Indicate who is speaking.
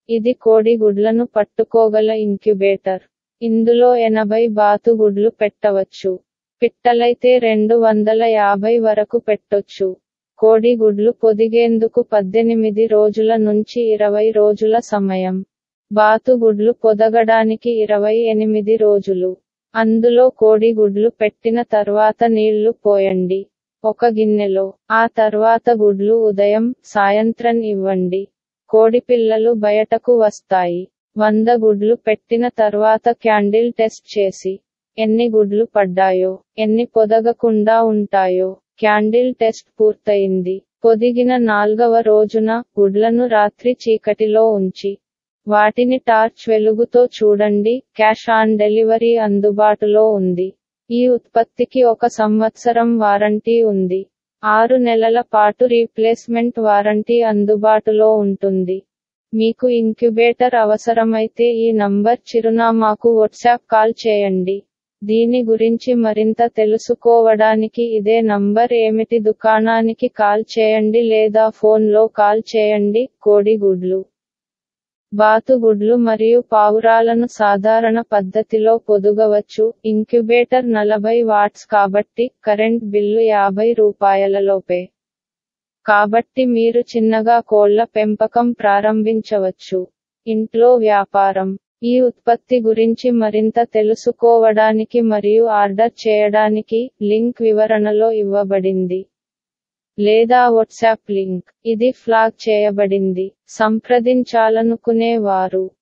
Speaker 1: ఇది కోడి గుడ్లను పట్టుకోగల ఇంక్యుబేటర్ ఇందులో ఎనభై బాతు గుడ్లు పెట్టవచ్చు పిట్టలైతే రెండు వందల యాభై వరకు పెట్టొచ్చు కోడి గుడ్లు పొదిగేందుకు పద్దెనిమిది రోజుల నుంచి ఇరవై రోజుల సమయం బాతు గుడ్లు పొదగడానికి ఇరవై ఎనిమిది రోజులు అందులో కోడి గుడ్లు పెట్టిన తర్వాత నీళ్లు పోయండి ఒక గిన్నెలో ఆ తర్వాత గుడ్లు ఉదయం సాయంత్రం ఇవ్వండి కోడిపిల్లలు బయటకు వస్తాయి వంద గుడ్లు పెట్టిన తర్వాత క్యాండిల్ టెస్ట్ చేసి ఎన్ని గుడ్లు పడ్డాయో ఎన్ని పొదగకుండా ఉంటాయో క్యాండిల్ టెస్ట్ పూర్తయింది పొదిగిన నాల్గవ రోజున గుడ్లను రాత్రి చీకటిలో ఉంచి వాటిని టార్చ్ వెలుగుతో చూడండి క్యాష్ ఆన్ డెలివరీ అందుబాటులో ఉంది ఈ ఉత్పత్తికి ఒక సంవత్సరం వారంటీ ఉంది ఆరు నెలల పాటు రీప్లేస్మెంట్ వారంటీ అందుబాటులో ఉంటుంది మీకు ఇంక్యుబేటర్ అవసరమైతే ఈ నంబర్ చిరునామాకు వాట్సాప్ కాల్ చేయండి దీని గురించి మరింత తెలుసుకోవడానికి ఇదే నంబర్ ఏమిటి దుకాణానికి కాల్ చేయండి లేదా ఫోన్లో కాల్ చేయండి కోడిగుడ్లు బాతుగుడ్లు మరియు పావురాలను సాధారణ పద్ధతిలో పొదుగవచ్చు ఇంక్యుబేటర్ నలభై వాట్స్ కాబట్టి కరెంట్ బిల్లు యాభై రూపాయలలోపే కాబట్టి మీరు చిన్నగా కోళ్ల పెంపకం ప్రారంభించవచ్చు ఇంట్లో వ్యాపారం ఈ ఉత్పత్తి గురించి మరింత తెలుసుకోవడానికి మరియు ఆర్డర్ చేయడానికి లింక్ వివరణలో ఇవ్వబడింది లేదా వాట్సాప్ లింక్ ఇది ఫ్లాగ్ చేయబడింది సంప్రదించాలనుకునే వారు